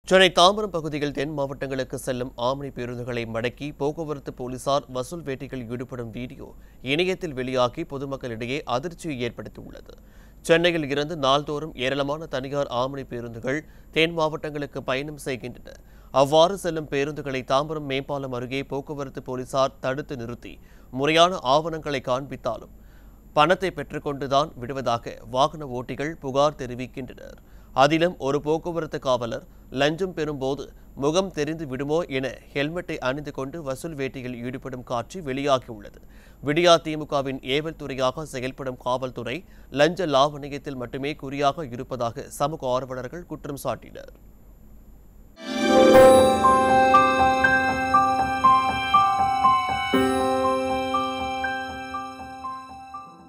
சென்னை தாம்பரம் பகுதியில் தென் மாவட்டங்களுக்கு செல்லும் ஆம்னி பேருந்துகளை மடக்கி போக்குவரத்து போலீசார் வசூல் வேட்டையில் ஈடுபடும் வீடியோ இணையத்தில் வெளியாகி பொதுமக்களிடையே அதிர்ச்சியை ஏற்படுத்தியுள்ளது சென்னையில் இருந்து நாள்தோறும் ஏராளமான தனியார் ஆம்னி பேருந்துகள் தென் மாவட்டங்களுக்கு பயணம் செய்கின்றன அவ்வாறு செல்லும் பேருந்துகளை தாம்பரம் மேம்பாலம் அருகே போக்குவரத்து போலீசார் தடுத்து நிறுத்தி முறையான ஆவணங்களை காண்பித்தாலும் பணத்தை பெற்றுக்கொண்டுதான் விடுவதாக வாகன ஓட்டிகள் புகார் தெரிவிக்கின்றனர் அதிலும் ஒரு போக்குவரத்து காவலர் லஞ்சம் பெறும்போது முகம் தெரிந்து விடுமோ என ஹெல்மெட்டை அணிந்து கொண்டு வசூல் வேட்டையில் ஈடுபடும் காட்சி வெளியாகியுள்ளது விடியா திமுகவின் ஏவல் துறையாக செயல்படும் காவல்துறை லஞ்ச லாவணியத்தில் மட்டுமே குறியாக இருப்பதாக சமூக ஆர்வலர்கள் குற்றம் சாட்டினர்